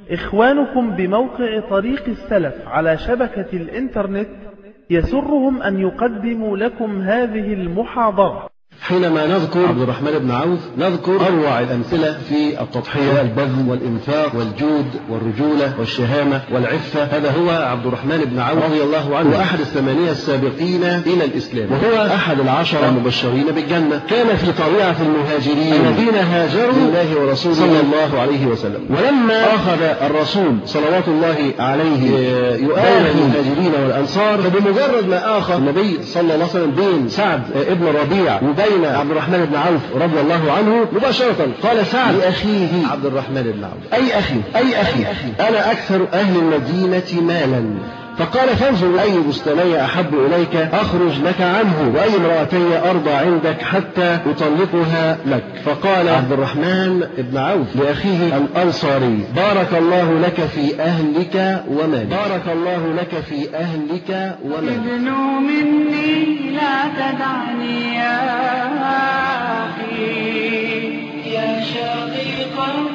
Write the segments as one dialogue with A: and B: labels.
A: إخوانكم بموقع طريق السلف على شبكة الإنترنت يسرهم أن يقدموا لكم هذه المحاضرة
B: حينما نذكر عبد الرحمن بن عوف نذكر أروع الأمثلة في التضحية والبذل والإنفاق والجود والرجولة والشهامة والعفة هذا هو عبد الرحمن بن عوف رضي الله عنه وأحد الثمانية السابقين إلى الإسلام وهو أحد العشرة المبشرين بالجنة كان في طليعة المهاجرين الذين هاجروا لله ورسوله صلى الله عليه وسلم ولما أخذ الرسول صلوات الله عليه يؤاخي المهاجرين والأنصار فبمجرد ما آخى النبي صلى الله عليه وسلم بين سعد ابن ربيع وبين بين عبد الرحمن بن عوف رضي الله عنه مباشرة قال سعد لأخيه عبد الرحمن بن عوف أي أخي أي أخي أنا أكثر أهل المدينة مالا فقال فانظر أي بستاني أحب إليك أخرج لك عنه وأي امرأتي أرضى عندك حتى أطلقها لك فقال عبد الرحمن بن عوف لأخيه الأنصاري بارك الله لك في أهلك ومالك بارك الله لك في أهلك ومالك
C: ابن مني لا تدعني يا أخي يا شقيق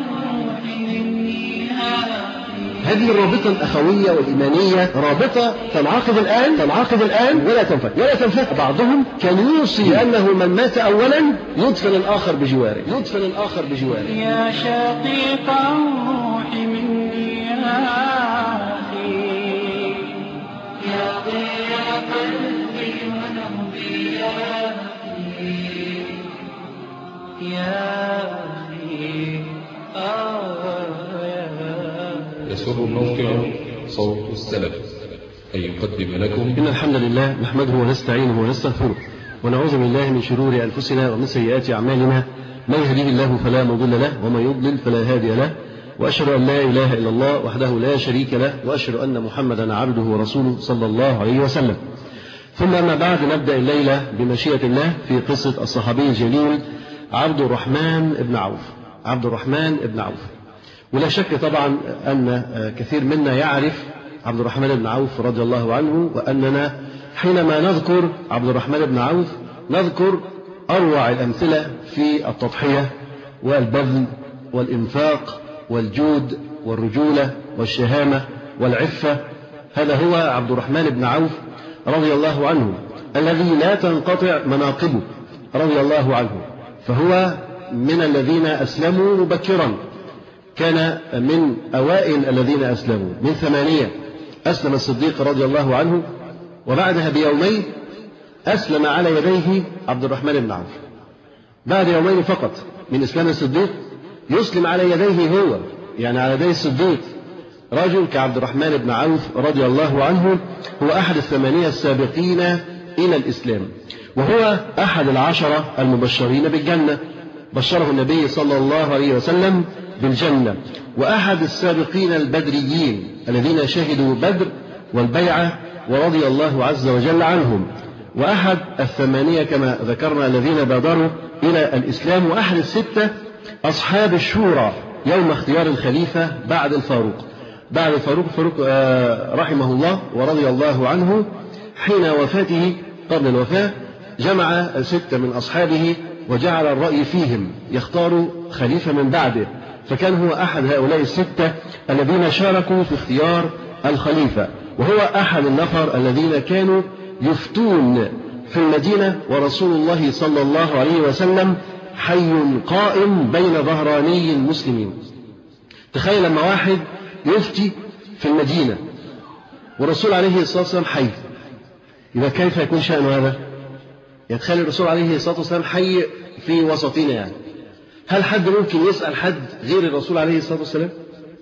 B: هذه الرابطة الأخوية والإيمانية رابطة تنعقد الآن تنعقد الآن ولا تنفك ولا تنفك بعضهم كان يوصي بأنه من مات أولا يدفن الآخر بجواره يدفن الآخر بجواره
C: يا شقيق الروح مني يا أخي يا ضياء قلبي ونهبي يا أخي يا أخي آه
D: يسر موقع صوت السلف أن يقدم لكم
B: إن الحمد لله نحمده ونستعينه ونستغفره ونعوذ بالله من شرور أنفسنا ومن سيئات أعمالنا من يهديه الله فلا مضل له ومن يضلل فلا هادي له وأشهد أن لا إله إلا الله وحده لا شريك له وأشهد أن محمدا عبده ورسوله صلى الله عليه وسلم ثم أما بعد نبدأ الليلة بمشيئة الله في قصة الصحابي الجليل عبد الرحمن بن عوف عبد الرحمن بن عوف ولا شك طبعا أن كثير منا يعرف عبد الرحمن بن عوف رضي الله عنه وأننا حينما نذكر عبد الرحمن بن عوف نذكر أروع الأمثلة في التضحية والبذل والإنفاق والجود والرجولة والشهامة والعفة هذا هو عبد الرحمن بن عوف رضي الله عنه الذي لا تنقطع مناقبه رضي الله عنه فهو من الذين أسلموا مبكرا كان من أوائل الذين أسلموا من ثمانية أسلم الصديق رضي الله عنه وبعدها بيومين أسلم على يديه عبد الرحمن بن عوف بعد يومين فقط من إسلام الصديق يسلم على يديه هو يعني على يدي الصديق رجل كعبد الرحمن بن عوف رضي الله عنه هو أحد الثمانية السابقين إلى الإسلام وهو أحد العشرة المبشرين بالجنة بشره النبي صلى الله عليه وسلم بالجنة وأحد السابقين البدريين الذين شهدوا بدر والبيعة ورضي الله عز وجل عنهم وأحد الثمانية كما ذكرنا الذين بادروا إلى الإسلام وأحد الستة أصحاب الشورى يوم اختيار الخليفة بعد الفاروق بعد الفاروق الفاروق رحمه الله ورضي الله عنه حين وفاته قبل الوفاة جمع ستة من أصحابه وجعل الرأي فيهم يختار خليفة من بعده فكان هو أحد هؤلاء الستة الذين شاركوا في اختيار الخليفة وهو أحد النفر الذين كانوا يفتون في المدينة ورسول الله صلى الله عليه وسلم حي قائم بين ظهراني المسلمين تخيل لما واحد يفتي في المدينة والرسول عليه الصلاة والسلام حي يبقى كيف يكون شأن هذا؟ يتخيل الرسول عليه الصلاة والسلام حي في وسطنا يعني هل حد ممكن يسأل حد غير الرسول عليه الصلاة والسلام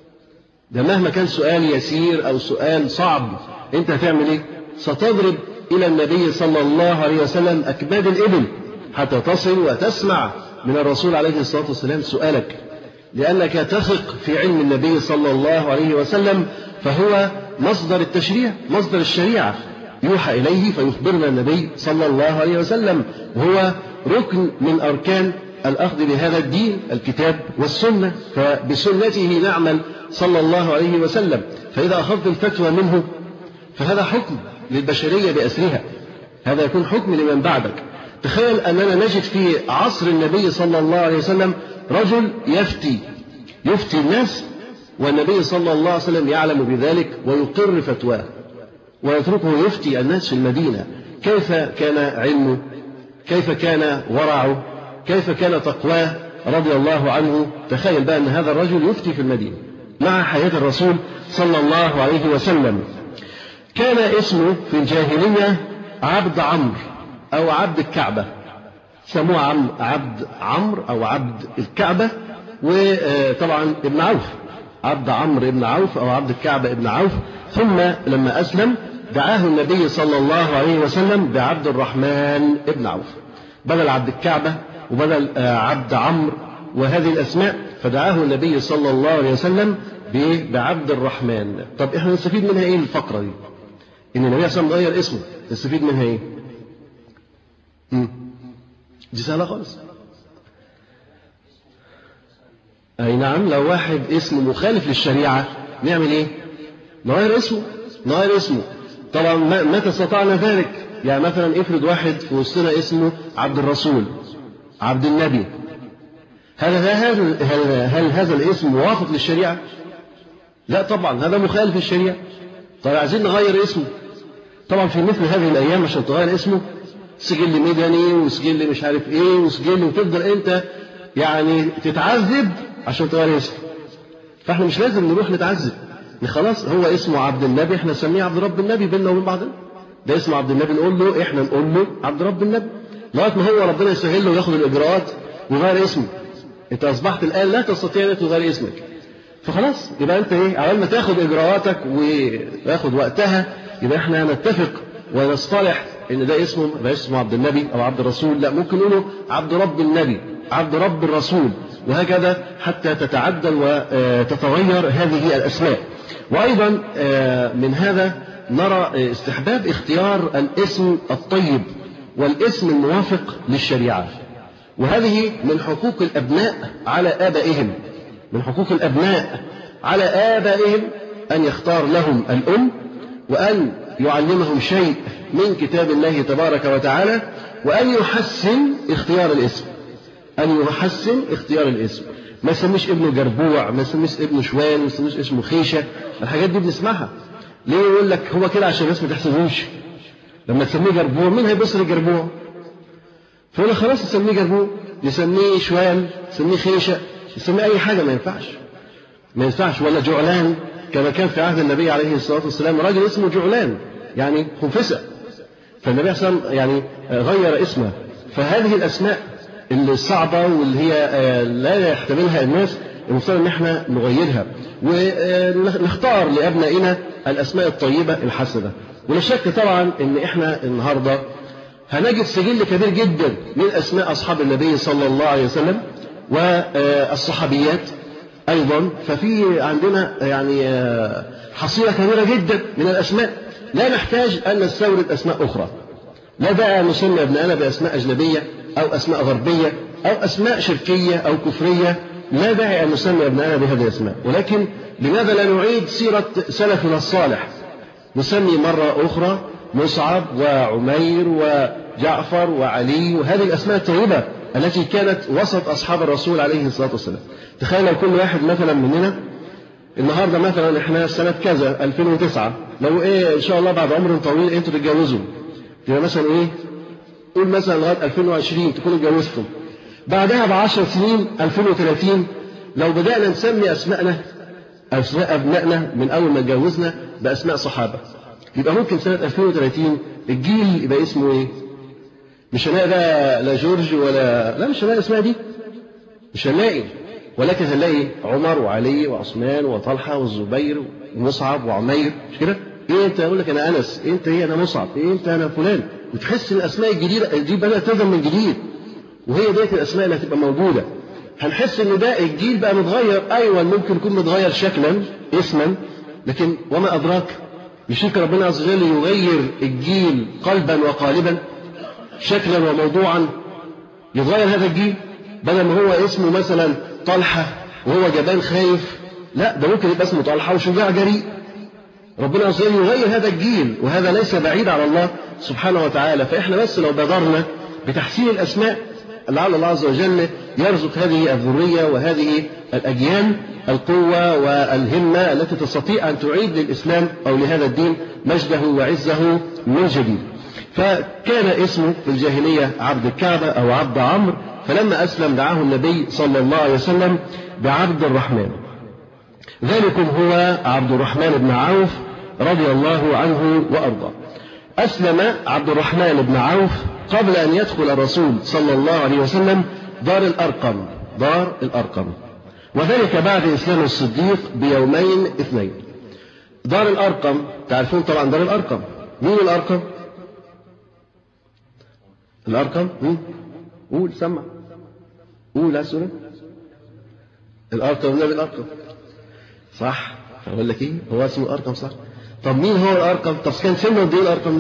B: ده مهما كان سؤال يسير أو سؤال صعب أنت هتعمل إيه ستضرب إلى النبي صلى الله عليه وسلم أكباد الإبل حتى تصل وتسمع من الرسول عليه الصلاة والسلام سؤالك لأنك تثق في علم النبي صلى الله عليه وسلم فهو مصدر التشريع مصدر الشريعة يوحى إليه فيخبرنا النبي صلى الله عليه وسلم وهو ركن من أركان الأخذ بهذا الدين الكتاب والسنة فبسنته نعمل صلى الله عليه وسلم فإذا أخذت الفتوى منه فهذا حكم للبشرية بأسرها هذا يكون حكم لمن بعدك تخيل أننا نجد في عصر النبي صلى الله عليه وسلم رجل يفتي يفتي الناس والنبي صلى الله عليه وسلم يعلم بذلك ويقر فتواه ويتركه يفتي الناس في المدينة كيف كان علمه كيف كان ورعه كيف كان تقواه رضي الله عنه تخيل بقى أن هذا الرجل يفتي في المدينة مع حياة الرسول صلى الله عليه وسلم كان اسمه في الجاهلية عبد عمرو أو عبد الكعبة سموه عم عبد عمرو أو عبد الكعبة وطبعا ابن عوف عبد عمرو ابن عوف أو عبد الكعبة ابن عوف ثم لما أسلم دعاه النبي صلى الله عليه وسلم بعبد الرحمن ابن عوف بدل عبد الكعبة وبدل عبد عمرو وهذه الأسماء فدعاه النبي صلى الله عليه وسلم بعبد الرحمن طب احنا نستفيد منها ايه الفقرة دي ان النبي صلى الله عليه وسلم غير اسمه نستفيد منها ايه مم. دي سهلة خالص أي نعم لو واحد اسمه مخالف للشريعة نعمل إيه؟ نغير اسمه نغير اسمه طبعا متى استطعنا ذلك؟ يعني مثلا افرض واحد في وسطنا اسمه عبد الرسول عبد النبي هل هل هل, هل هذا الاسم موافق للشريعة؟ لا طبعا هذا مخالف للشريعة طيب عايزين نغير اسمه طبعا في مثل هذه الأيام عشان تغير اسمه سجل مدني وسجل مش عارف ايه وسجل وتفضل انت يعني تتعذب عشان تغير اسمه فاحنا مش لازم نروح نتعذب خلاص هو اسمه عبد النبي احنا نسميه عبد رب النبي بيننا وبين بعضنا ده اسمه عبد النبي نقول له احنا نقول له عبد رب النبي لغايه ما هو ربنا يسهل له وياخد الاجراءات ويغير اسمه انت اصبحت الان لا تستطيع ان تغير اسمك فخلاص يبقى انت ايه اول ما تاخد اجراءاتك وياخد وقتها يبقى احنا نتفق ونصطلح ان ده اسمه ما اسمه عبد النبي او عبد الرسول لا ممكن نقوله عبد رب النبي عبد رب الرسول وهكذا حتى تتعدل وتتغير هذه الاسماء وايضا من هذا نرى استحباب اختيار الاسم الطيب والاسم الموافق للشريعه وهذه من حقوق الابناء على ابائهم من حقوق الابناء على ابائهم ان يختار لهم الام وان يعلمهم شيء من كتاب الله تبارك وتعالى وأن يحسن اختيار الاسم أن يحسن اختيار الاسم ما يسميش ابنه جربوع ما يسميش ابنه شوان ما يسميش اسمه خيشة الحاجات دي بنسمعها ليه يقول لك هو كده عشان الناس ما تحسبوش لما تسميه جربوع مين هيبص للجربوع فيقول لك خلاص نسميه جربوع نسميه شوان نسميه خيشة نسميه أي حاجة ما ينفعش ما ينفعش ولا جعلان كما كان في عهد النبي عليه الصلاة والسلام راجل اسمه جعلان يعني خنفسة فالنبي صلى الله عليه وسلم يعني غير اسمه فهذه الأسماء اللي صعبة واللي هي لا يحتملها الناس المفترض ان احنا نغيرها ونختار لابنائنا الاسماء الطيبه الحسنه ولا شك طبعا ان احنا النهارده هنجد سجل كبير جدا من اسماء اصحاب النبي صلى الله عليه وسلم والصحابيات ايضا ففي عندنا يعني حصيله كبيره جدا من الاسماء لا نحتاج ان نستورد اسماء اخرى لا بقى نسمي ابنائنا باسماء اجنبيه او اسماء غربيه او اسماء شركيه او كفريه لا داعي ان نسمي ابنائنا بهذه الاسماء ولكن لماذا لا نعيد سيره سلفنا الصالح نسمي مره اخرى مصعب وعمير وجعفر وعلي وهذه الاسماء الطيبه التي كانت وسط اصحاب الرسول عليه الصلاه والسلام تخيل لو كل واحد مثلا مننا النهارده مثلا احنا سنه كذا 2009 لو ايه ان شاء الله بعد عمر طويل انتوا تتجوزوا يبقى مثلا ايه قول مثلا لغايه 2020 تكونوا اتجوزتم بعدها ب 10 سنين 2030 لو بدانا نسمي اسمائنا اسماء ابنائنا من اول ما اتجوزنا باسماء صحابه يبقى ممكن سنه 2030 الجيل يبقى اسمه ايه؟ مش هنلاقي بقى لا جورج ولا لا مش هنلاقي الاسماء دي مش هنلاقي ولكن هنلاقي عمر وعلي وعثمان وطلحه والزبير ومصعب وعمير مش كده؟ ايه انت يقول لك انا انس إيه انت ايه انا مصعب ايه انت انا فلان وتحس ان الاسماء الجديده دي بدات تظهر من جديد وهي ديت الاسماء اللي هتبقى موجوده هنحس ان ده الجيل بقى متغير ايوه ممكن يكون متغير شكلا اسما لكن وما ادراك مش يمكن ربنا عز وجل يغير الجيل قلبا وقالبا شكلا وموضوعا يتغير هذا الجيل بدل ما هو اسمه مثلا طلحه وهو جبان خايف لا ده ممكن يبقى اسمه طلحه وشجاع جريء ربنا عز وجل يغير هذا الجيل وهذا ليس بعيد على الله سبحانه وتعالى فإحنا بس لو بادرنا بتحسين الأسماء لعل الله عز وجل يرزق هذه الذرية وهذه الأجيال القوة والهمة التي تستطيع أن تعيد للإسلام أو لهذا الدين مجده وعزه من جديد فكان اسمه في الجاهلية عبد الكعبة أو عبد عمرو فلما أسلم دعاه النبي صلى الله عليه وسلم بعبد الرحمن ذلكم هو عبد الرحمن بن عوف رضي الله عنه وأرضاه أسلم عبد الرحمن بن عوف قبل أن يدخل الرسول صلى الله عليه وسلم دار الأرقم دار الأرقم وذلك بعد إسلام الصديق بيومين اثنين دار الأرقم تعرفون طبعا دار الأرقم مين الأرقم الأرقم مين قول سمع قول يا سورة الأرقم النبي الأرقم صح أقول لك إيه هو اسمه الأرقم صح طب مين هو الأرقم طب كان سنه قد إيه الأرقم ده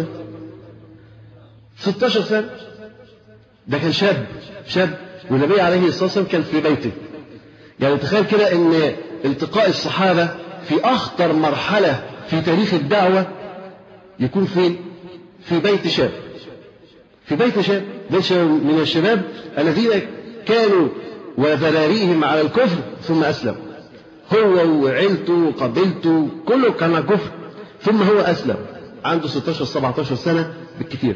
B: 16 سنة ده كان شاب شاب والنبي عليه الصلاة والسلام كان في بيته يعني تخيل كده ان التقاء الصحابة في أخطر مرحلة في تاريخ الدعوة يكون فين في بيت شاب في بيت شاب بيت من الشباب الذين كانوا وذراريهم على الكفر ثم أسلموا هو وعيلته وقبيلته كله كان على الكفر ثم هو أسلم عنده 16 17 سنة بالكثير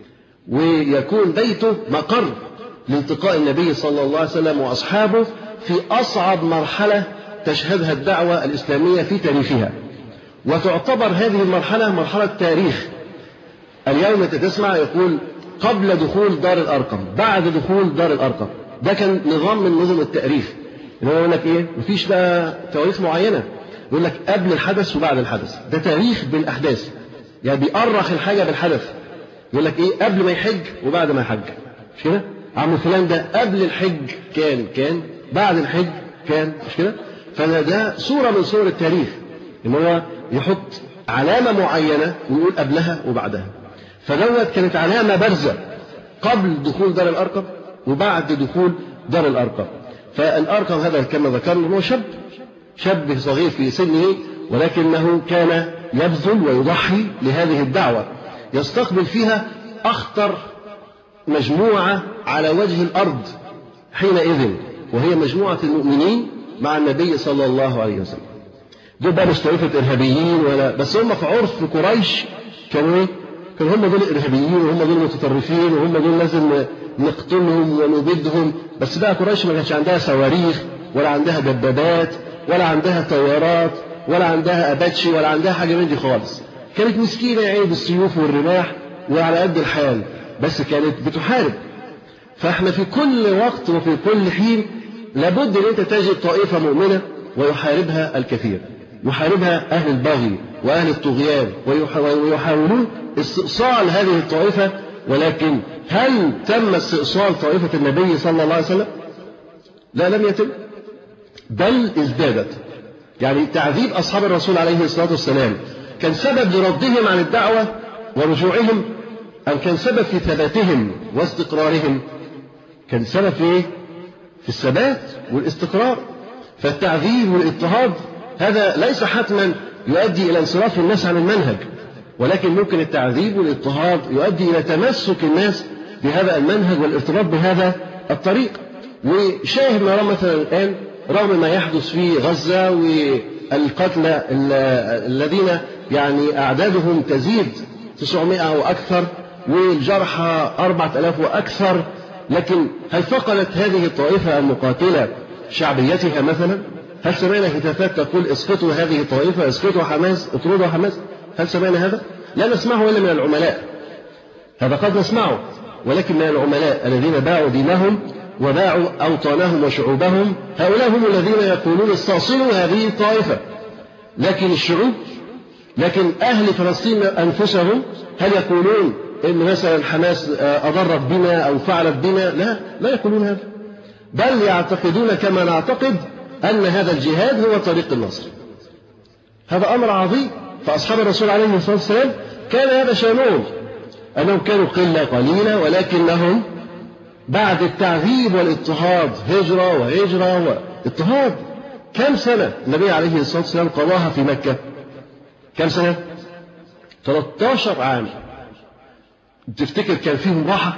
B: ويكون بيته مقر لالتقاء النبي صلى الله عليه وسلم وأصحابه في أصعب مرحلة تشهدها الدعوة الإسلامية في تاريخها وتعتبر هذه المرحلة مرحلة تاريخ اليوم أنت تسمع يقول قبل دخول دار الأرقم بعد دخول دار الأرقم ده كان نظام من نظم التاريخ اللي هو يقول لك إيه مفيش بقى تواريخ معينة يقول لك قبل الحدث وبعد الحدث ده تاريخ بالأحداث يعني بيأرخ الحاجة بالحدث يقول لك إيه قبل ما يحج وبعد ما يحج مش كده عم فلان ده قبل الحج كان كان بعد الحج كان مش كده فده صورة من صور التاريخ إن هو يحط علامة معينة ويقول قبلها وبعدها فدوت كانت علامة بارزة قبل دخول دار الأرقم وبعد دخول دار الأرقم فالأرقم هذا كما ذكرنا هو شاب شاب صغير في سنه ولكنه كان يبذل ويضحي لهذه الدعوة يستقبل فيها أخطر مجموعة على وجه الأرض حينئذ وهي مجموعة المؤمنين مع النبي صلى الله عليه وسلم دول بقى مش طائفة إرهابيين ولا بس هم في عرف قريش كانوا إيه؟ كانوا هم دول إرهابيين وهم دول متطرفين وهم دول لازم نقتلهم ونبيدهم بس بقى قريش ما كانش عندها صواريخ ولا عندها دبابات ولا عندها طيارات ولا عندها أباتشي ولا عندها حاجة من دي خالص كانت مسكينة يعني بالسيوف والرماح وعلى قد الحال بس كانت بتحارب فاحنا في كل وقت وفي كل حين لابد ان انت تجد طائفه مؤمنه ويحاربها الكثير يحاربها اهل البغي واهل الطغيان ويحاولون استئصال هذه الطائفه ولكن هل تم استئصال طائفه النبي صلى الله عليه وسلم؟ لا لم يتم بل ازدادت يعني تعذيب اصحاب الرسول عليه الصلاه والسلام كان سبب لردهم عن الدعوه ورجوعهم أم كان سبب في ثباتهم واستقرارهم كان سبب في إيه؟ في الثبات والاستقرار فالتعذيب والاضطهاد هذا ليس حتما يؤدي إلى انصراف الناس عن المنهج ولكن ممكن التعذيب والاضطهاد يؤدي إلى تمسك الناس بهذا المنهج والارتباط بهذا الطريق وشاهد نرى مثلا الآن رغم ما يحدث في غزة والقتلى الذين يعني أعدادهم تزيد 900 وأكثر والجرحى أربعة ألاف وأكثر لكن هل فقدت هذه الطائفة المقاتلة شعبيتها مثلا هل سمعنا هتافات تقول اسقطوا هذه الطائفة اسقطوا حماس اطردوا حماس هل سمعنا هذا لا نسمعه إلا من العملاء هذا قد نسمعه ولكن من العملاء الذين باعوا دينهم وباعوا أوطانهم وشعوبهم هؤلاء هم الذين يقولون استأصلوا هذه الطائفة لكن الشعوب لكن أهل فلسطين أنفسهم هل يقولون إن مثلا حماس أضرت بنا أو فعلت بنا لا لا يقولون هذا بل يعتقدون كما نعتقد أن هذا الجهاد هو طريق النصر هذا أمر عظيم فأصحاب الرسول عليه الصلاة والسلام كان هذا شأنهم أنهم كانوا قلة قليلة ولكنهم بعد التعذيب والاضطهاد هجرة وهجرة واضطهاد كم سنة النبي عليه الصلاة والسلام قضاها في مكة كم سنة 13 عام تفتكر كان فيهم راحة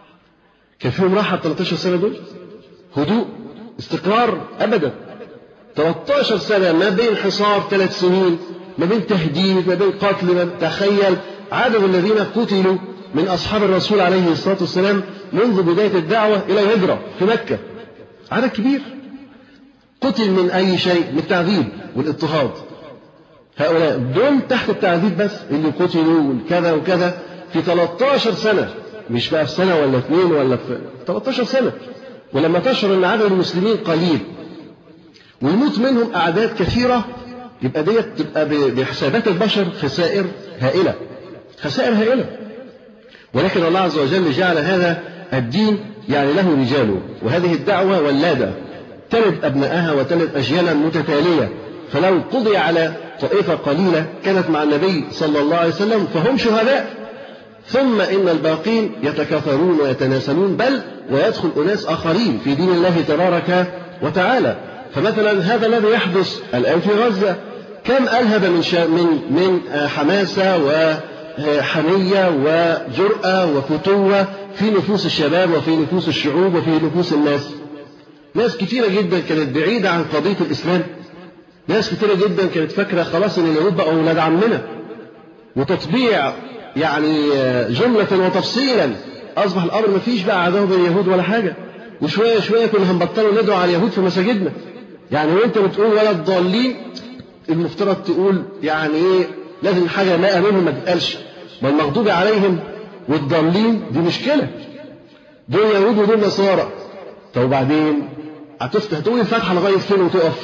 B: كان فيهم راحة 13 سنة دول هدوء استقرار أبدا 13 سنة ما بين حصار ثلاث سنين ما بين تهديد ما بين قتل ما تخيل عدد الذين قتلوا من أصحاب الرسول عليه الصلاة والسلام منذ بداية الدعوة إلى الهجرة في مكة عدد كبير قتل من أي شيء من التعذيب والاضطهاد هؤلاء دول تحت التعذيب بس اللي قتلوا وكذا وكذا في 13 سنة مش بقى في سنة ولا اثنين ولا في 13 سنة ولما تشعر أن عدد المسلمين قليل ويموت منهم أعداد كثيرة يبقى ديت تبقى بحسابات البشر خسائر هائلة خسائر هائلة ولكن الله عز وجل جعل هذا الدين يعني له رجاله وهذه الدعوة ولادة تلد أبنائها وتلد أجيالا متتالية فلو قضي على طائفة قليلة كانت مع النبي صلى الله عليه وسلم فهم شهداء ثم إن الباقين يتكاثرون ويتناسلون بل ويدخل أناس آخرين في دين الله تبارك وتعالى فمثلا هذا الذي يحدث الآن في غزة كم ألهب من من من حماسة وحمية وجرأة وفتوة في نفوس الشباب وفي نفوس الشعوب وفي نفوس الناس ناس كثيرة جدا كانت بعيدة عن قضية الإسلام ناس كثيرة جدا كانت فاكرة خلاص إن اليهود بقوا أولاد عمنا وتطبيع يعني جملة وتفصيلا أصبح الأمر ما فيش بقى عداوة بين اليهود ولا حاجة وشوية شوية كنا هنبطلوا ندعو على اليهود في مساجدنا يعني وانت بتقول ولا الضالين المفترض تقول يعني ايه لازم حاجة ما منهم ما تتقالش ما المغضوب عليهم والضالين دي مشكلة دول يهود ودول نصارى طب وبعدين هتفتح تقول الفاتحة لغاية فين وتقف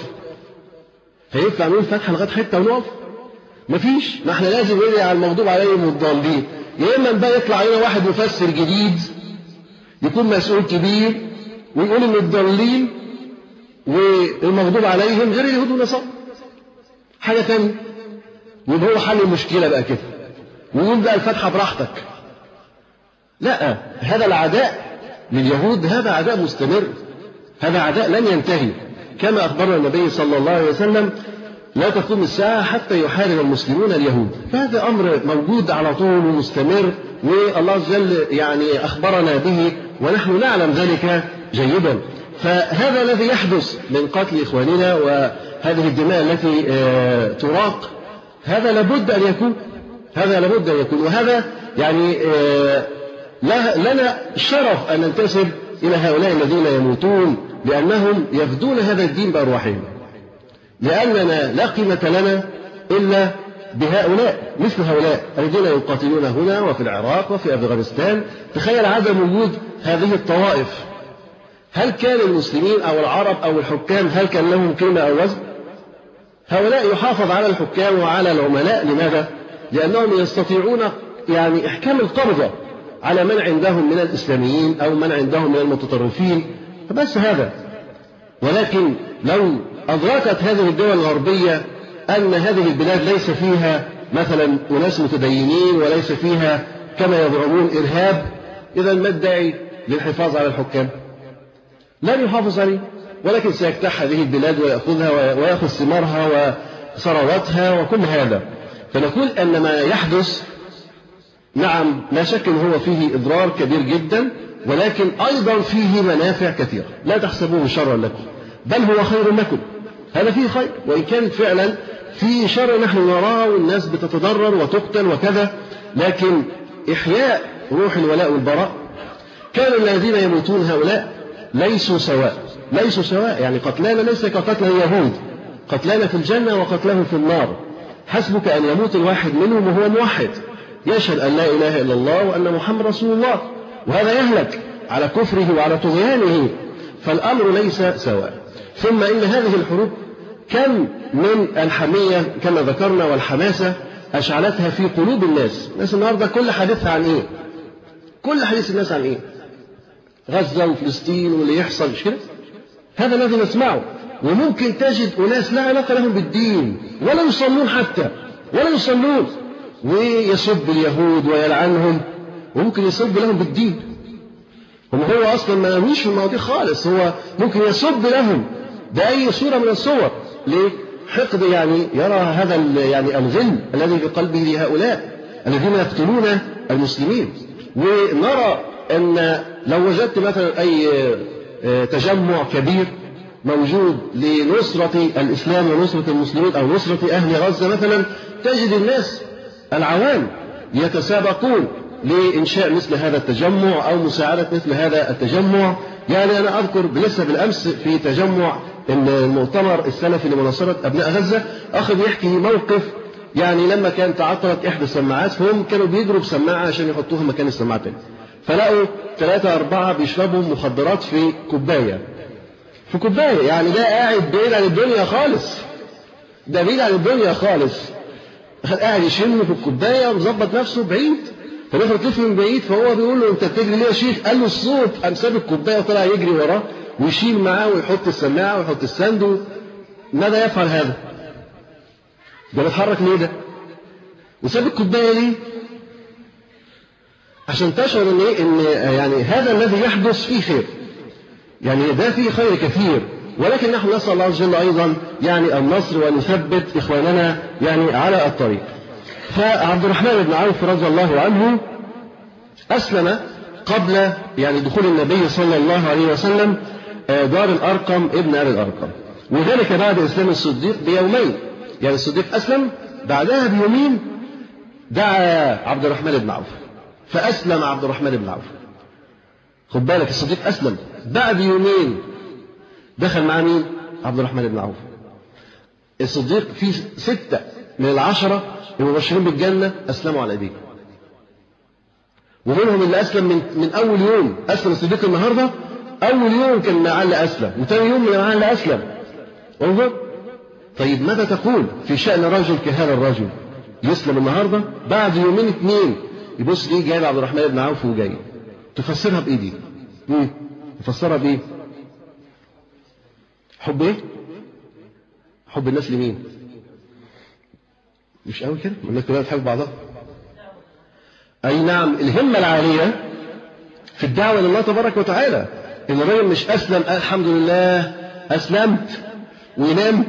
B: هينفع نقول الفاتحة لغاية حتة ونقف مفيش ما احنا لازم ندعي على المغضوب عليهم والضالين يا اما بقى يطلع لنا واحد مفسر جديد يكون مسؤول كبير ويقول ان الضالين والمغضوب عليهم غير اليهود والنصارى حاجه ثانيه يبقى هو حل المشكله بقى كده ويقول بقى الفاتحه براحتك لا هذا العداء لليهود هذا عداء مستمر هذا عداء لن ينتهي كما اخبرنا النبي صلى الله عليه وسلم لا تقوم الساعة حتى يحارب المسلمون اليهود فهذا أمر موجود على طول ومستمر والله عز وجل يعني أخبرنا به ونحن نعلم ذلك جيدا فهذا الذي يحدث من قتل إخواننا وهذه الدماء التي تراق هذا لابد أن يكون هذا لابد أن يكون وهذا يعني لنا شرف أن ننتسب إلى هؤلاء الذين يموتون لأنهم يفدون هذا الدين بأرواحهم لأننا لا قيمة لنا إلا بهؤلاء مثل هؤلاء الذين يقاتلون هنا وفي العراق وفي أفغانستان تخيل عدم وجود هذه الطوائف هل كان المسلمين أو العرب أو الحكام هل كان لهم قيمة أو وزن هؤلاء يحافظ على الحكام وعلى العملاء لماذا لأنهم يستطيعون يعني إحكام القبضة على من عندهم من الإسلاميين أو من عندهم من المتطرفين فبس هذا ولكن لو أدركت هذه الدول الغربية أن هذه البلاد ليس فيها مثلا أناس متدينين وليس فيها كما يزعمون إرهاب إذا ما الداعي للحفاظ على الحكام لن يحافظ عليه ولكن سيجتاح هذه البلاد ويأخذها ويأخذ ثمارها وثرواتها وكل هذا فنقول أن ما يحدث نعم لا شك أن هو فيه إضرار كبير جدا ولكن أيضا فيه منافع كثيرة لا تحسبوه شرا لكم بل هو خير لكم هذا فيه خير وإن كان فعلا في شر نحن نراه والناس بتتضرر وتقتل وكذا لكن إحياء روح الولاء والبراء كان الذين يموتون هؤلاء ليسوا سواء ليسوا سواء يعني قتلانا ليس كقتل اليهود قتلانا في الجنة وقتلهم في النار حسبك أن يموت الواحد منهم وهو موحد يشهد أن لا إله إلا الله وأن محمد رسول الله وهذا يهلك على كفره وعلى طغيانه فالأمر ليس سواء ثم إن هذه الحروب كم من الحمية كما ذكرنا والحماسة أشعلتها في قلوب الناس الناس النهاردة كل حديثها عن إيه كل حديث الناس عن إيه غزة وفلسطين واللي يحصل مش كده هذا الذي نسمعه وممكن تجد أناس لا علاقة لهم بالدين ولا يصلون حتى ولا يصلون ويسب اليهود ويلعنهم وممكن يسب لهم بالدين هم هو أصلا ما مش في المواضيع خالص هو ممكن يسب لهم بأي صورة من الصور ليه؟ حقد يعني يرى هذا يعني الغل الذي في قلبه لهؤلاء الذين يقتلون المسلمين ونرى أن لو وجدت مثلا أي تجمع كبير موجود لنصرة الإسلام ونصرة المسلمين أو نصرة أهل غزة مثلا تجد الناس العوام يتسابقون لإنشاء مثل هذا التجمع أو مساعدة مثل هذا التجمع يعني أنا أذكر لسه بالأمس في تجمع المؤتمر السلفي لمناصرة أبناء غزة أخذ يحكي موقف يعني لما كان تعطلت إحدى السماعات فهم كانوا بيجروا بسماعة عشان يحطوها مكان السماعة تاني فلقوا ثلاثة أربعة بيشربوا مخدرات في كوباية في كوباية يعني ده قاعد بعيد عن الدنيا خالص ده بعيد عن الدنيا خالص قاعد يشم في الكوباية ومظبط نفسه بعيد فدخل طفل من بعيد فهو بيقول له انت بتجري ليه يا شيخ؟ قال له الصوت قام ساب الكوبايه وطلع يجري وراه ويشيل معاه ويحط السماعه ويحط الساند ماذا يفعل هذا؟ ده بيتحرك ليه ده؟ وساب الكوبايه ليه؟ عشان تشعر ان ايه ان يعني هذا الذي يحدث فيه خير. يعني ده فيه خير كثير ولكن نحن نسال الله عز وجل ايضا يعني النصر وان يثبت اخواننا يعني على الطريق. فعبد الرحمن بن عوف رضي الله عنه أسلم قبل يعني دخول النبي صلى الله عليه وسلم دار الأرقم ابن أبي الأرقم وذلك بعد إسلام الصديق بيومين يعني الصديق أسلم بعدها بيومين دعا عبد الرحمن بن عوف فأسلم عبد الرحمن بن عوف خد بالك الصديق أسلم بعد يومين دخل مع مين؟ عبد الرحمن بن عوف الصديق في ستة من العشرة المبشرين بالجنة أسلموا على أيديه ومنهم اللي أسلم من, من أول يوم أسلم الصديق النهاردة أول يوم كان معاه اللي أسلم وثاني يوم معاه اللي أسلم انظر طيب ماذا تقول في شأن رجل كهذا الرجل يسلم النهاردة بعد يومين اثنين يبص ليه جاي عبد الرحمن بن عوف وجاي تفسرها بإيه دي؟ تفسرها بإيه؟ حب إيه؟ حب الناس لمين؟ مش قوي كده الناس كلها بتحب بعضها اي نعم الهمه العاليه في الدعوه الى الله تبارك وتعالى ان الراجل مش اسلم قال الحمد لله اسلمت وينام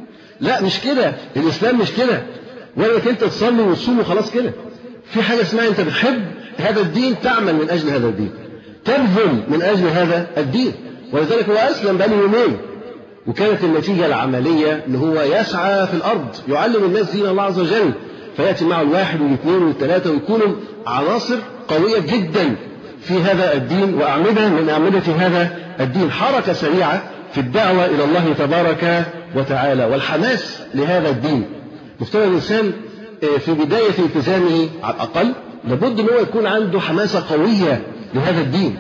B: لا مش كده الاسلام مش كده ولا انك انت تصلي وتصوم وخلاص كده في حاجه اسمها انت بتحب هذا الدين تعمل من اجل هذا الدين تبذل من اجل هذا الدين ولذلك هو اسلم بقاله يومين وكانت النتيجة العملية أن هو يسعى في الأرض يعلم الناس دين الله عز وجل فيأتي معه الواحد والاثنين والثلاثة ويكونوا عناصر قوية جدا في هذا الدين وأعمدة من أعمدة هذا الدين حركة سريعة في الدعوة إلى الله تبارك وتعالى والحماس لهذا الدين مفترض الإنسان في بداية التزامه على الأقل لابد أن هو يكون عنده حماسة قوية لهذا الدين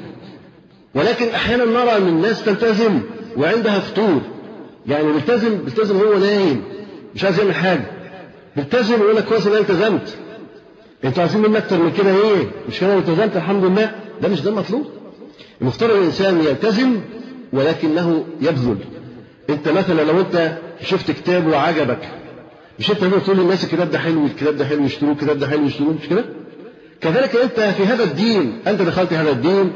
B: ولكن أحيانا نرى أن الناس تلتزم وعندها فطور يعني بيلتزم بيلتزم هو نايم مش عايز يعمل حاجه بيلتزم ويقول لك كويس ان انا التزمت انتوا عايزين مني اكتر من كده ايه مش كده التزمت الحمد لله ده مش ده المطلوب المفترض الانسان يلتزم ولكنه يبذل انت مثلا لو انت شفت كتاب وعجبك مش انت تقول للناس الكتاب ده حلو الكتاب ده حلو يشتروه الكتاب ده حلو يشتروه مش كده كذلك انت في هذا الدين انت دخلت هذا الدين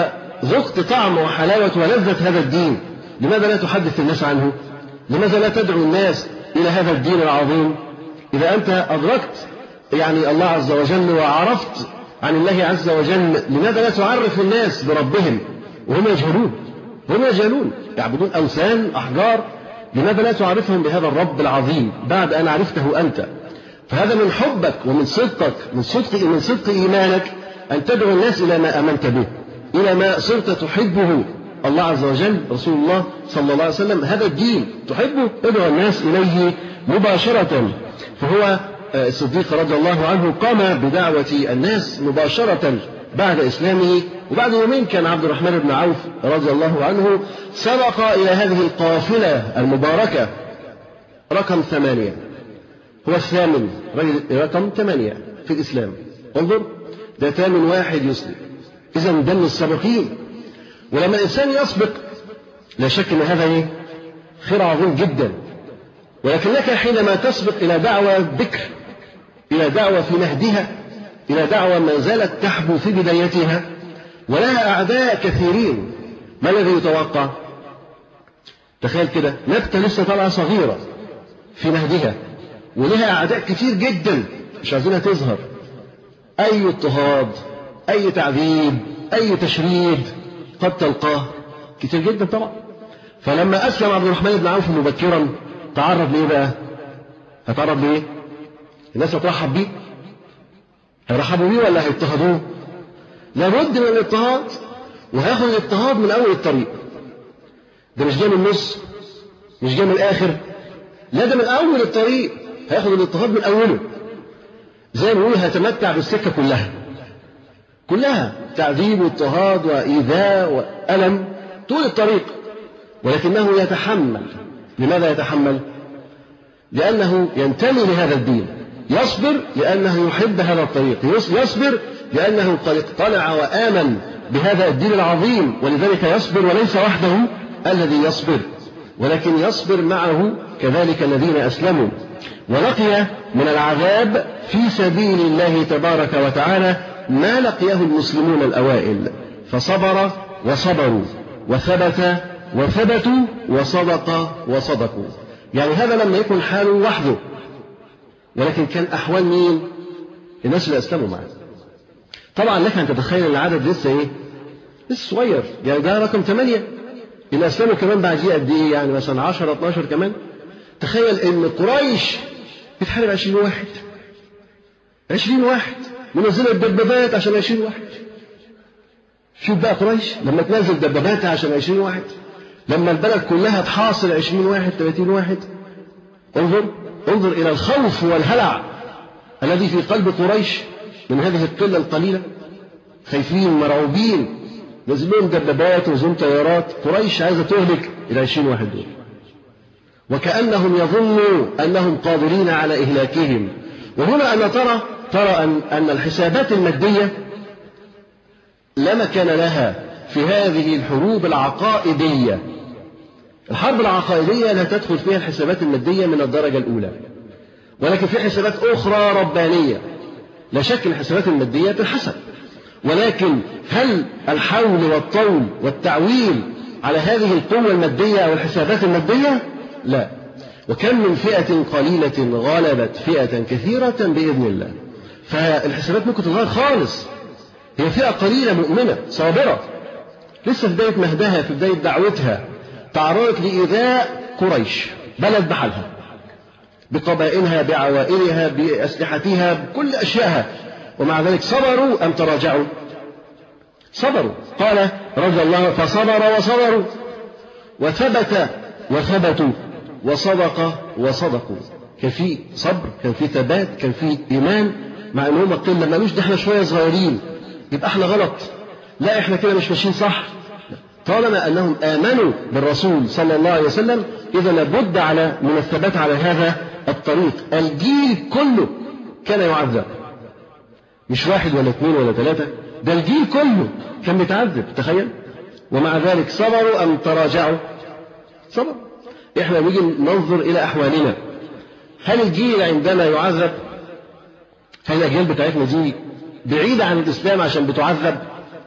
B: وذقت طعم وحلاوه ولذه هذا الدين لماذا لا تحدث الناس عنه لماذا لا تدعو الناس إلى هذا الدين العظيم إذا أنت أدركت يعني الله عز وجل وعرفت عن الله عز وجل لماذا لا تعرف الناس بربهم وهم يجهلون هم يجهلون يعبدون أوثان أحجار لماذا لا تعرفهم بهذا الرب العظيم بعد أن عرفته أنت فهذا من حبك ومن صدقك من صدق من صدق إيمانك أن تدعو الناس إلى ما آمنت به إلى ما صرت تحبه الله عز وجل رسول الله صلى الله عليه وسلم هذا الدين تحبه ادعو الناس إليه مباشرة فهو الصديق رضي الله عنه قام بدعوة الناس مباشرة بعد إسلامه وبعد يومين كان عبد الرحمن بن عوف رضي الله عنه سبق إلى هذه القافلة المباركة رقم ثمانية هو الثامن رقم ثمانية في الإسلام انظر ده ثامن واحد يسلم إذا ده من السابقين ولما الإنسان يسبق لا شك أن هذا إيه؟ خير عظيم جدا ولكنك حينما تسبق إلى دعوة بكر إلى دعوة في مهدها إلى دعوة ما زالت تحبو في بدايتها ولها أعداء كثيرين ما الذي يتوقع؟ تخيل كده نبتة لسه طالعة صغيرة في مهدها ولها أعداء كتير جدا مش عايزينها تظهر أي اضطهاد أي تعذيب أي تشريد قد تلقاه كتير جدا طبعا فلما أسلم عبد الرحمن بن عوف مبكرا تعرض لإيه بقى؟ هتعرض لإيه؟ الناس هترحب بيه؟ هيرحبوا بيه ولا هيضطهدوه؟ لابد من الاضطهاد وهياخد الاضطهاد من أول الطريق ده مش جاي من النص مش جاي من الآخر لا ده من أول الطريق هياخد الاضطهاد من أوله زي ما نقول هيتمتع بالسكة كلها كلها تعذيب واضطهاد وإيذاء وألم طول الطريق ولكنه يتحمل لماذا يتحمل؟ لأنه ينتمي لهذا الدين يصبر لأنه يحب هذا الطريق يصبر لأنه قد اقتنع وآمن بهذا الدين العظيم ولذلك يصبر وليس وحده الذي يصبر ولكن يصبر معه كذلك الذين أسلموا ولقي من العذاب في سبيل الله تبارك وتعالى ما لقيه المسلمون الأوائل فصبر وصبروا وثبت وثبتوا وصدق وصدقوا يعني هذا لما يكن حاله وحده ولكن كان أحوال مين الناس اللي أسلموا معه طبعا لك أن تتخيل العدد لسه إيه لسه صغير يعني ده رقم ثمانية اللي أسلموا كمان بعديه قد إيه يعني مثلا 10 12 كمان تخيل إن قريش بتحارب 20 واحد 20 واحد منزلة الدبابات عشان 20 واحد شوف بقى قريش لما تنزل دباباتها عشان 20 واحد لما البلد كلها تحاصر 20 واحد 30 واحد انظر انظر إلى الخوف والهلع الذي في قلب قريش من هذه القلة القليلة خايفين مرعوبين نزل لهم دبابات ونزلهم طيارات قريش عايزة تهلك ال 20 واحد دول وكأنهم يظنوا أنهم قادرين على إهلاكهم وهنا أن ترى ترى أن أن الحسابات المادية لا مكان لها في هذه الحروب العقائدية الحرب العقائدية لا تدخل فيها الحسابات المادية من الدرجة الأولى ولكن في حسابات أخرى ربانية لا شك الحسابات المادية تنحسب ولكن هل الحول والطول والتعويل على هذه القوة المادية أو الحسابات المادية؟ لا وكم من فئة قليلة غلبت فئة كثيرة بإذن الله فالحسابات ممكن تتغير خالص هي فئة قليلة مؤمنة صابرة لسه في بداية مهدها في بداية دعوتها تعرضت لإيذاء قريش بلد بحالها بقبائلها بعوائلها بأسلحتها بكل أشيائها ومع ذلك صبروا أم تراجعوا صبروا قال رضي الله فصبر وصبروا وثبت وثبتوا وصدق وصدقوا كان في صبر كان في ثبات كان في إيمان مع ان هم قله مالوش ده احنا شويه صغيرين يبقى احنا غلط لا احنا كده مش ماشيين صح طالما انهم امنوا بالرسول صلى الله عليه وسلم اذا لابد على من الثبات على هذا الطريق الجيل كله كان يعذب مش واحد ولا اثنين ولا ثلاثه ده الجيل كله كان بيتعذب تخيل ومع ذلك صبروا ام تراجعوا صبروا احنا نيجي ننظر الى احوالنا هل الجيل عندما يعذب هل الأجيال بتاعتنا دي بعيدة عن الإسلام عشان بتعذب؟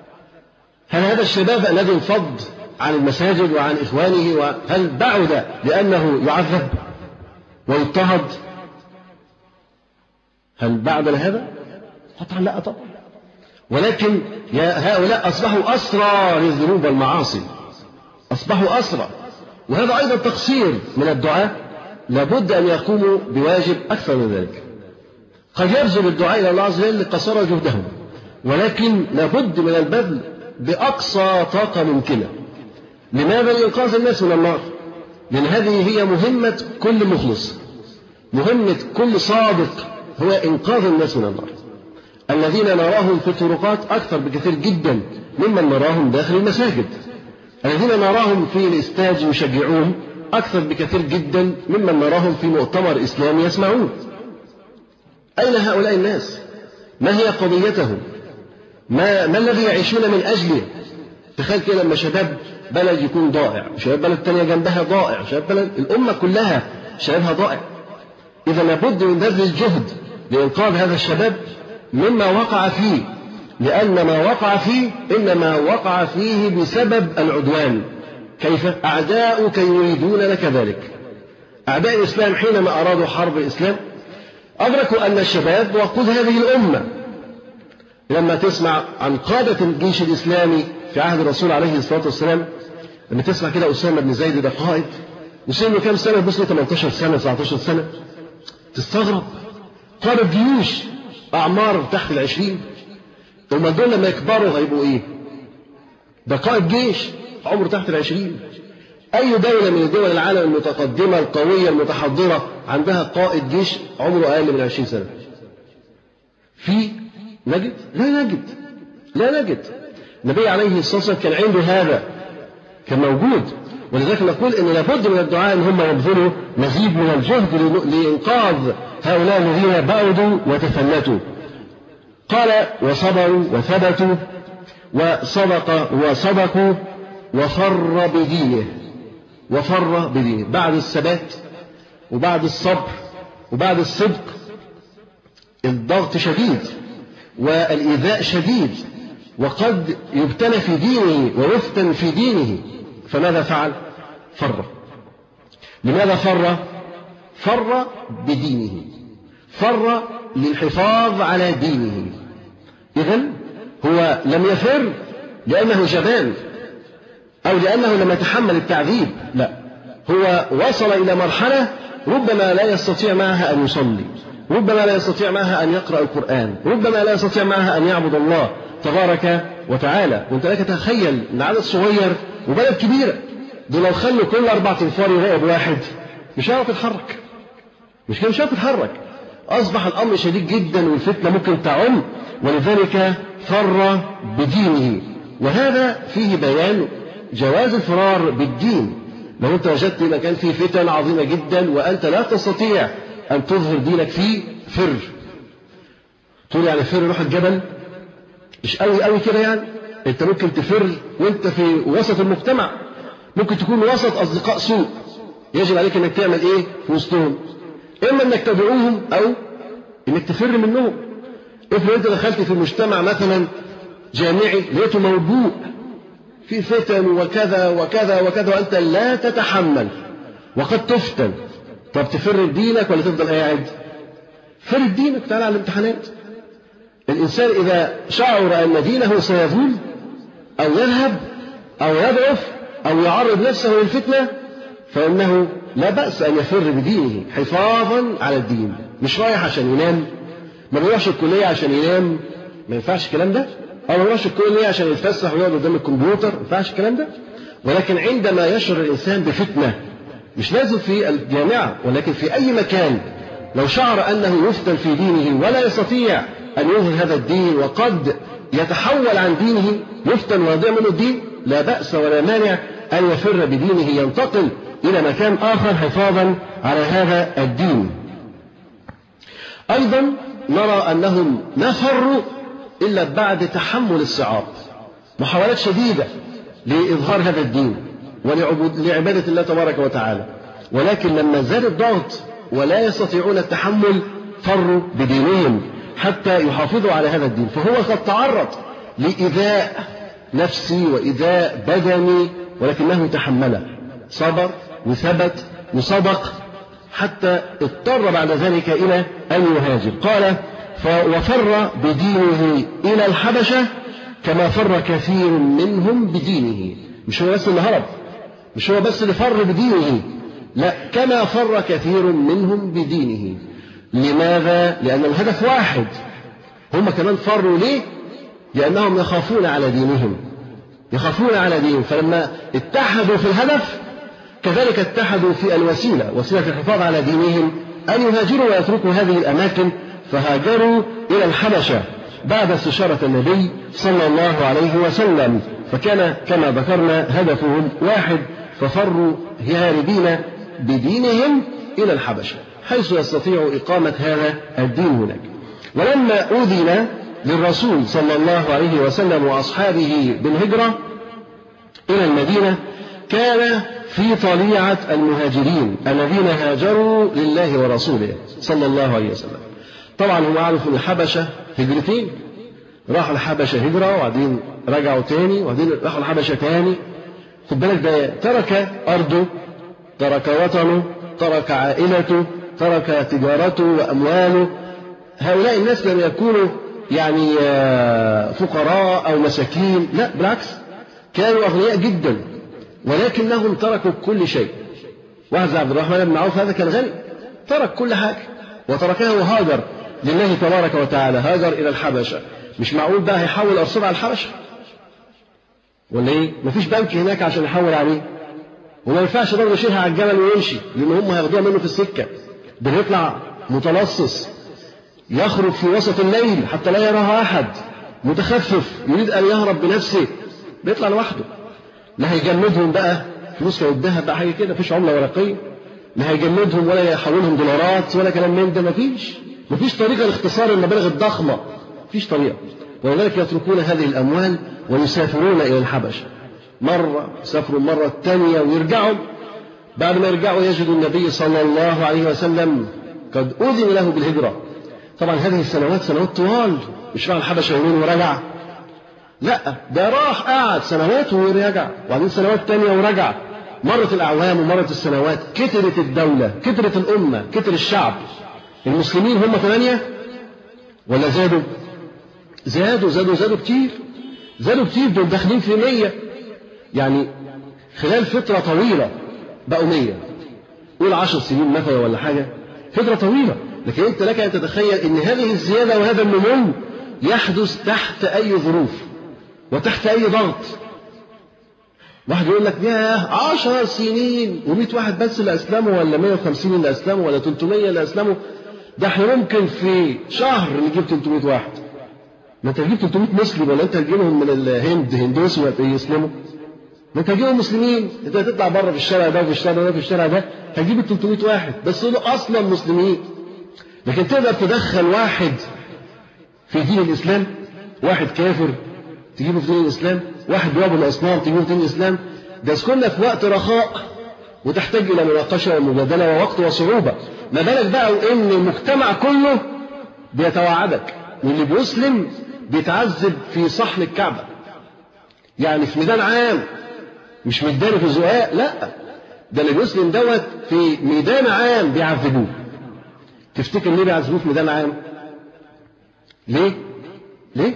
B: هل هذا الشباب الذي انفض عن المساجد وعن إخوانه وهل بعد لأنه يعذب ويضطهد؟ هل بعد لهذا؟ قطعا لا طبعا ولكن يا هؤلاء أصبحوا أسرى للذنوب والمعاصي أصبحوا أسرى وهذا أيضا تقصير من الدعاة لابد أن يقوموا بواجب أكثر من ذلك قد يبذل الدعاء إلى الله عز وجل قصر جهدهم ولكن لابد من البذل بأقصى طاقة ممكنة لماذا لإنقاذ الناس من النار لأن هذه هي مهمة كل مخلص مهمة كل صادق هو إنقاذ الناس من النار الذين نراهم في الطرقات أكثر بكثير جدا ممن نراهم داخل المساجد الذين نراهم في الاستاج يشجعون أكثر بكثير جدا ممن نراهم في مؤتمر إسلامي يسمعون أين هؤلاء الناس ما هي قضيتهم ما, ما الذي يعيشون من أجله تخيل كده لما شباب بلد يكون ضائع شباب بلد تانية جنبها ضائع شباب بلد الأمة كلها شبابها ضائع إذا لابد من بذل الجهد لإنقاذ هذا الشباب مما وقع فيه لأن ما وقع فيه إنما وقع فيه بسبب العدوان كيف أعداؤك يريدون لك ذلك أعداء الإسلام حينما أرادوا حرب الإسلام أدركوا أن الشباب وقود هذه الأمة لما تسمع عن قادة الجيش الإسلامي في عهد الرسول عليه الصلاة والسلام لما تسمع كده أسامة بن زيد ده قائد وسنه كام سنة بص 18 سنة 19 سنة تستغرب قائد جيوش أعمار تحت العشرين ثم دول لما يكبروا هيبقوا إيه؟ ده قائد جيش عمره تحت العشرين أي دولة من دول العالم المتقدمة القوية المتحضرة عندها قائد جيش عمره أقل من 20 سنة في نجد؟ لا نجد لا نجد النبي عليه الصلاة والسلام كان عنده هذا كان موجود ولذلك نقول ان لابد من الدعاء ان هم يبذلوا مزيد من الجهد لانقاذ هؤلاء الذين بعدوا وتفلتوا قال وصبروا وثبتوا وصدق وصدقوا وفر بدينه وفر بدينه بعد الثبات وبعد الصبر وبعد الصدق الضغط شديد والإيذاء شديد وقد يبتلى في دينه ويفتن في دينه فماذا فعل؟ فر لماذا فر؟ فر بدينه فر للحفاظ على دينه إذا هو لم يفر لأنه جبان أو لأنه لم يتحمل التعذيب لا هو وصل إلى مرحلة ربما لا يستطيع معها أن يصلي ربما لا يستطيع معها أن يقرأ القرآن ربما لا يستطيع معها أن يعبد الله تبارك وتعالى وانت لك تخيل ان عدد صغير وبلد كبيره دي لو خلوا كل اربع تنفار يراقب واحد مش هيعرف يتحرك مش كده مش هيعرف يتحرك اصبح الامر شديد جدا والفتنه ممكن تعم ولذلك فر بدينه وهذا فيه بيان جواز الفرار بالدين لو انت وجدت مكان فيه فتن عظيمه جدا وانت لا تستطيع ان تظهر دينك فيه فر تقول يعني فر روح الجبل مش قوي قوي كده يعني انت ممكن تفر وانت في وسط المجتمع ممكن تكون وسط اصدقاء سوء يجب عليك انك تعمل ايه في وسطهم اما انك تدعوهم او انك تفر منهم افرض انت دخلت في مجتمع مثلا جامعي لقيته موبوء في فتن وكذا وكذا وكذا وانت لا تتحمل وقد تفتن طب تفر دينك ولا تفضل قاعد فر دينك تعالى على الامتحانات الإنسان إذا شعر أن دينه سيزول أو يذهب أو يضعف أو يعرض نفسه للفتنة فإنه لا بأس أن يفر بدينه حفاظا على الدين مش رايح عشان ينام ما بيروحش الكلية عشان ينام ما ينفعش الكلام ده أو ما بيروحش الكلية عشان يتفسح ويقعد قدام الكمبيوتر ما ينفعش الكلام ده ولكن عندما يشعر الإنسان بفتنة مش لازم في الجامعة ولكن في أي مكان لو شعر أنه يفتن في دينه ولا يستطيع أن يظهر هذا الدين وقد يتحول عن دينه يفتن ويضيع منه الدين لا بأس ولا مانع أن يفر بدينه ينتقل إلى مكان آخر حفاظا على هذا الدين أيضا نرى أنهم ما فروا إلا بعد تحمل الصعاب محاولات شديدة لإظهار هذا الدين ولعبادة الله تبارك وتعالى ولكن لما زاد الضغط ولا يستطيعون التحمل فروا بدينهم حتى يحافظوا على هذا الدين فهو قد تعرض لإيذاء نفسي وإيذاء بدني ولكنه تحمله صبر وثبت وصدق حتى اضطر بعد ذلك إلى أن يهاجر قال وفر بدينه إلى الحبشة كما فر كثير منهم بدينه مش هو بس اللي هرب مش هو بس اللي فر بدينه لا كما فر كثير منهم بدينه لماذا؟ لأن الهدف واحد هم كمان فروا ليه؟ لأنهم يخافون على دينهم يخافون على دينهم فلما اتحدوا في الهدف كذلك اتحدوا في الوسيلة وسيلة الحفاظ على دينهم أن يهاجروا ويتركوا هذه الأماكن فهاجروا إلى الحبشة بعد استشارة النبي صلى الله عليه وسلم فكان كما ذكرنا هدفهم واحد ففروا هاربين بدينهم إلى الحبشة حيث يستطيع إقامة هذا الدين هناك ولما أذن للرسول صلى الله عليه وسلم وأصحابه بالهجرة إلى المدينة كان في طليعة المهاجرين الذين هاجروا لله ورسوله صلى الله عليه وسلم طبعا هم عرفوا الحبشة هجرتين راحوا الحبشة هجرة وبعدين رجعوا تاني وبعدين راحوا الحبشة تاني خد بالك ده ترك أرضه ترك وطنه ترك عائلته ترك تجارته وأمواله هؤلاء الناس لم يكونوا يعني فقراء أو مساكين لا بالعكس كانوا أغنياء جدا ولكنهم تركوا كل شيء واحد زي عبد الرحمن بن عوف هذا كان غني ترك كل حاجة وتركها وهاجر لله تبارك وتعالى هاجر إلى الحبشة مش معقول بقى هيحول أرصده على الحبشة ولا إيه؟ مفيش بنك هناك عشان يحول عليه وما ينفعش برضه يشيلها على الجمل ويمشي لأن هم هياخدوها منه في السكة ده بيطلع متلصص يخرج في وسط الليل حتى لا يراها أحد متخفف يريد أن يهرب بنفسه بيطلع لوحده لا هيجمدهم بقى فلوس الذهب بقى حاجة كده مفيش عملة ورقية لا هيجمدهم ولا يحولهم دولارات ولا كلام من ده مفيش مفيش طريقة لاختصار المبالغ الضخمة مفيش طريقة ولذلك يتركون هذه الأموال ويسافرون إلى الحبشة مرة يسافروا المرة الثانية ويرجعوا بعد ما يرجعوا يجدوا النبي صلى الله عليه وسلم قد أذن له بالهجرة طبعا هذه السنوات سنوات طوال مش راح الحبشة يومين ورجع لا ده راح قعد سنوات ورجع وبعدين سنوات تانية ورجع مرت الأعوام ومرت السنوات كترت الدولة كترت الأمة كتر الشعب المسلمين هم ثمانية ولا زادوا زادوا زادوا زادوا كتير زادوا كتير دول داخلين في مية يعني خلال فترة طويلة بقوا مية قول عشر سنين مثلا ولا حاجة فترة طويلة لكن أنت لك أن تتخيل أن هذه الزيادة وهذا النمو يحدث تحت أي ظروف وتحت أي ضغط واحد يقول لك ياه عشر سنين و100 واحد بس اللي أسلموا ولا 150 اللي أسلموا ولا 300 اللي أسلموا ده احنا ممكن في شهر نجيب 300 واحد ما انت تجيب 300 مسلم ولا انت تجيبهم من الهند هندوسي يسلموا ما انت هتجيبهم مسلمين انت هتطلع بره في الشارع ده وفي الشارع ده وفي الشارع ده هتجيب ال 300 واحد بس دول اصلا مسلمين لكن تقدر تدخل واحد في دين الاسلام واحد كافر تجيبه في دين الاسلام واحد بيعبد الاصنام تجيبه في دين الاسلام ده كنا في وقت رخاء وتحتاج الى مناقشه ومجادله ووقت وصعوبه ما بالك بقى وان المجتمع كله بيتوعدك واللي بيسلم بيتعذب في صحن الكعبه يعني في ميدان عام مش ميدان في زقاق لا ده اللي بيسلم دوت في ميدان عام بيعذبوه تفتكر ليه بيعذبوه في ميدان عام ليه ليه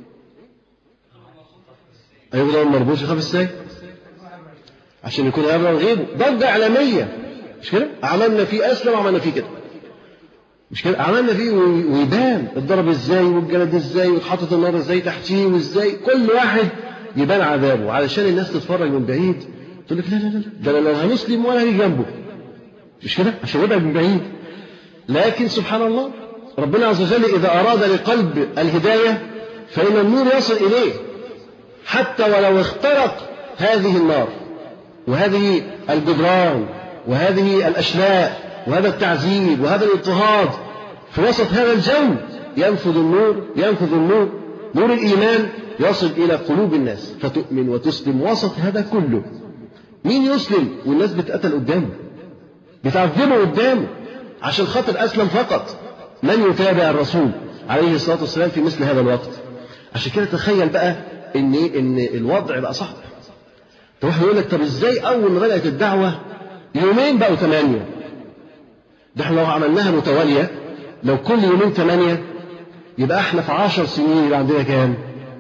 B: ايوه ده مربوط يخاف ازاي عشان يكون يبرر غيبه ضجة إعلامية مش كده؟ عملنا فيه أسلم وعملنا فيه كده مش كده؟ عملنا فيه ويبان اتضرب ازاي والجلد ازاي واتحطت النار ازاي تحتيه وازاي كل واحد يبان عذابه علشان الناس تتفرج من بعيد تقول لك لا لا لا ده انا لو هنسلم ولا هيجي جنبه مش كده؟ عشان يبعد من بعيد لكن سبحان الله ربنا عز وجل إذا أراد لقلب الهداية فإن النور يصل إليه حتى ولو اخترق هذه النار وهذه الجدران وهذه الأشلاء وهذا التعذيب وهذا الاضطهاد في وسط هذا الجو ينفذ النور ينفذ النور نور الإيمان يصل إلى قلوب الناس فتؤمن وتسلم وسط هذا كله مين يسلم والناس بتقتل قدامه بتعذبه قدامه عشان خاطر أسلم فقط من يتابع الرسول عليه الصلاة والسلام في مثل هذا الوقت عشان كده تخيل بقى ان ان الوضع بقى صعب طب واحد يقول لك طب ازاي اول ما بدات الدعوه يومين بقوا ثمانيه ده احنا لو عملناها متواليه لو كل يومين ثمانيه يبقى احنا في عشر سنين يبقى عندنا كام؟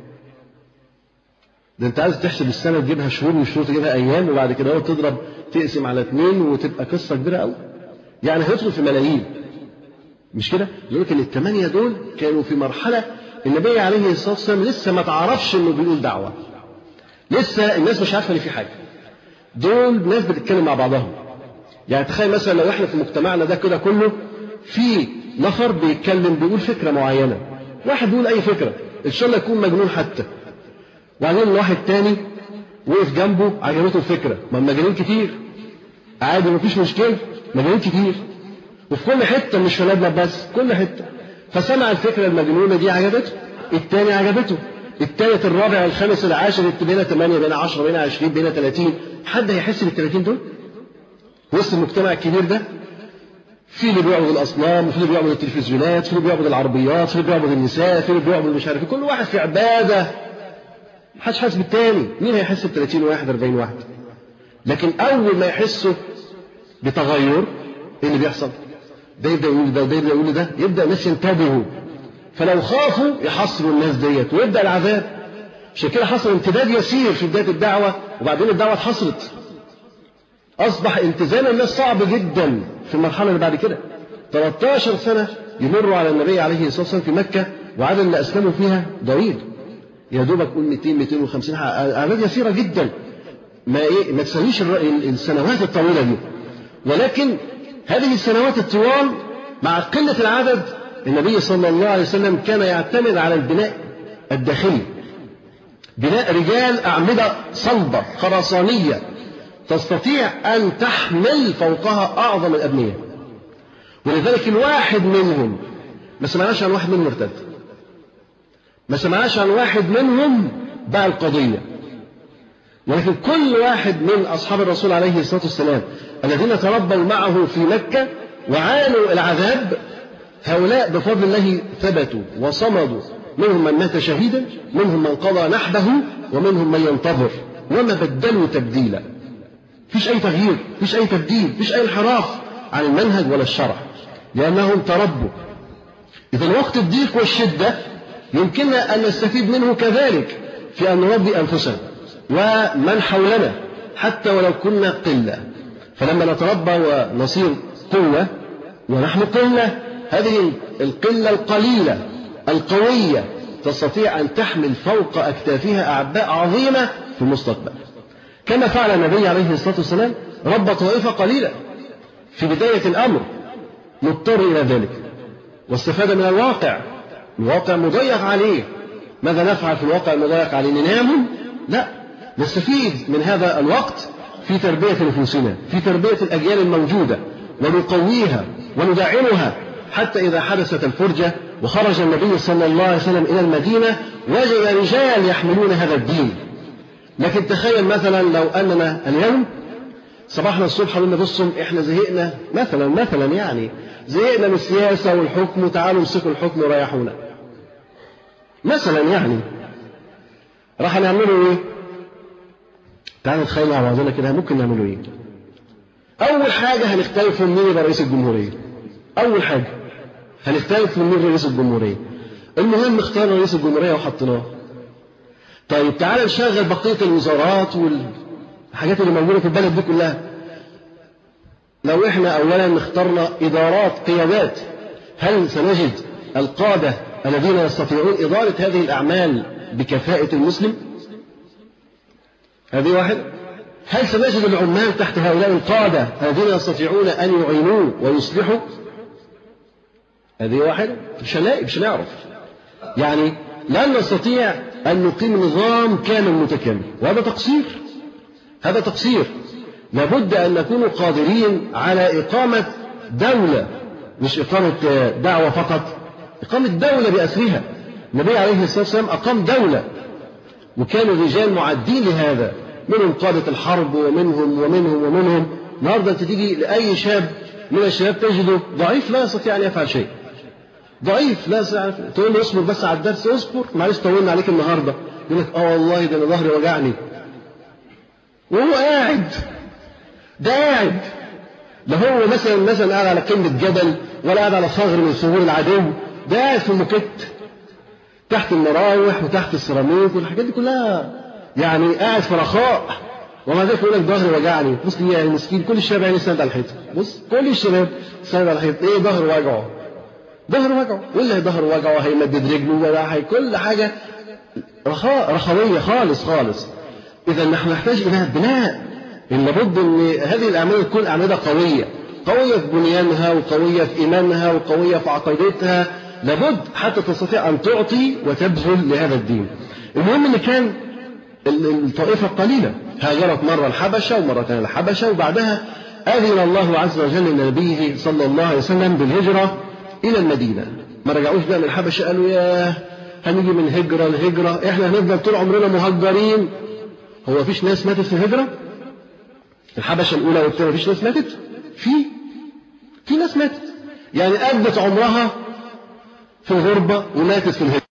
B: ده انت عايز تحسب السنه تجيبها شهور والشهور تجيبها ايام وبعد كده تضرب تقسم على اثنين وتبقى قصه كبيره قوي يعني هيدخل في ملايين مش كده؟ يقول لك ان الثمانيه دول كانوا في مرحله النبي عليه الصلاه والسلام لسه ما تعرفش انه بيقول دعوه لسه الناس مش عارفه ان في حاجه دول ناس بتتكلم مع بعضهم يعني تخيل مثلا لو احنا في مجتمعنا ده كده كله في نفر بيتكلم بيقول فكره معينه واحد بيقول اي فكره ان شاء الله يكون مجنون حتى وبعدين واحد تاني وقف جنبه عجبته الفكره ما المجانين كتير عادي مفيش مشكله مجانين كتير وفي كل حته مش في لبنان بس كل حته فسمع الفكره المجنونه دي عجبته التاني عجبته التالت الرابع الخامس العاشر بين 8 بين 10 بين 20 بين 30 حد هيحس بال 30 دول؟ وسط المجتمع الكبير ده في اللي بيعبد الاصنام وفي اللي بيعبد التلفزيونات في اللي بيعبد العربيات في اللي بيعبد النساء في اللي بيعبد مش عارف كل واحد في عباده محدش حاسس بالتاني مين هيحس ب 30 واحد 40 واحد لكن اول ما يحسوا بتغير ايه اللي بيحصل؟ ده يبدا يقول ده وده يبدا يقول ده يبدا الناس ينتبهوا فلو خافوا يحصروا الناس ديت ويبدا العذاب عشان كده حصل امتداد يسير في بدايه الدعوه وبعدين الدعوة اتحصرت أصبح التزام الناس صعب جدا في المرحلة اللي بعد كده 13 سنة يمروا على النبي عليه الصلاة والسلام في مكة وعدد اللي أسلموا فيها ضئيل يا دوبك قول 200 250 أعداد يسيرة جدا ما إيه ما تساويش الر- السنوات الطويلة دي ولكن هذه السنوات الطوال مع قلة العدد النبي صلى الله عليه وسلم كان يعتمد على البناء الداخلي بناء رجال أعمدة صلبة خرسانية تستطيع أن تحمل فوقها أعظم الأبنية ولذلك الواحد منهم ما سمعناش عن واحد منهم ارتد ما سمعناش عن واحد منهم باع القضية ولكن كل واحد من أصحاب الرسول عليه الصلاة والسلام الذين تربوا معه في مكة وعانوا العذاب هؤلاء بفضل الله ثبتوا وصمدوا منهم من مات شهيدا منهم من قضى نحبه ومنهم من ينتظر وما بدلوا تبديلا فيش أي تغيير فيش أي تبديل فيش أي انحراف عن المنهج ولا الشرع لأنهم تربوا إذا وقت الضيق والشدة يمكننا أن نستفيد منه كذلك في أن نربي أنفسنا ومن حولنا حتى ولو كنا قلة فلما نتربى ونصير قوة ونحن قلة هذه القلة القليلة القوية تستطيع أن تحمل فوق أكتافها أعباء عظيمة في المستقبل كما فعل النبي عليه الصلاة والسلام رب طائفة قليلة في بداية الأمر مضطر إلى ذلك واستفاد من الواقع الواقع مضيق عليه ماذا نفعل في الواقع المضيق عليه ننام لا نستفيد من هذا الوقت في تربية نفوسنا في تربية الأجيال الموجودة ونقويها وندعمها حتى إذا حدثت الفرجة وخرج النبي صلى الله عليه وسلم إلى المدينة وجد رجال يحملون هذا الدين لكن تخيل مثلا لو أننا اليوم صباحنا الصبح قلنا بصوا احنا زهقنا مثلا مثلا يعني زهقنا من السياسة والحكم وتعالوا امسكوا الحكم وريحونا مثلا يعني راح نعملوا ايه؟ تعالوا نتخيل مع بعضنا كده ممكن نعملوا ايه؟ أول حاجة هنختلف من مين يبقى رئيس الجمهورية. أول حاجة هنختلف من مين رئيس الجمهورية. المهم اختارنا رئيس الجمهورية وحطيناه. طيب تعالى نشغل بقية الوزارات والحاجات اللي موجودة في البلد دي كلها. لو احنا أولا اخترنا إدارات قيادات هل سنجد القادة الذين يستطيعون إدارة هذه الأعمال بكفاءة المسلم؟ هذه واحدة. هل سنجد العمال تحت هؤلاء القادة الذين يستطيعون أن يعينوه ويصلحوا؟ هذه واحدة مش هنلاقي مش هنعرف يعني لن نستطيع أن نقيم نظام كامل متكامل وهذا تقصير هذا تقصير لابد أن نكون قادرين على إقامة دولة مش إقامة دعوة فقط إقامة دولة بأسرها النبي عليه الصلاة والسلام أقام دولة وكان الرجال معدين لهذا منهم قادة الحرب ومنهم ومنهم ومنهم النهارده أنت تيجي لأي شاب من الشباب تجده ضعيف لا يستطيع أن يفعل شيء ضعيف لا يستطيع تقول له اصبر بس على الدرس اصبر معلش طولنا عليك النهارده يقول لك اه والله ده انا ظهري وجعني وهو قاعد ده قاعد لا هو مثلا مثلا قاعد على قمة جبل ولا قاعد على ثغر من ثغور العدو ده قاعد في المكت تحت المراوح وتحت السيراميك والحاجات دي كلها يعني قاعد في رخاء ومع ذلك يقول لك ظهري وجعني بص ليه يا مسكين كل الشباب يعني سند على الحيط بص كل الشباب سند على الحيط ايه ظهره وجعه ظهره وجعه واللي ظهره وجعه هيمدد رجله ولا هي كل حاجه رخاء رخويه خالص خالص اذا نحن نحتاج الى بناء لابد ان هذه الاعمال تكون اعمده قويه قويه في بنيانها وقويه في ايمانها وقويه في عقيدتها لابد حتى تستطيع ان تعطي وتبذل لهذا الدين المهم ان كان الطائفة القليلة هاجرت مرة الحبشة ومرة ثانية الحبشة وبعدها أذن الله عز وجل لنبيه صلى الله عليه وسلم بالهجرة إلى المدينة ما رجعوش بقى من الحبشة قالوا ياه هنيجي من هجرة لهجرة احنا هنفضل طول عمرنا مهجرين هو مفيش ناس ماتت في الهجرة الحبشة الأولى والثانية مفيش ناس ماتت في في ناس ماتت يعني أدت عمرها في الغربة وماتت في الهجرة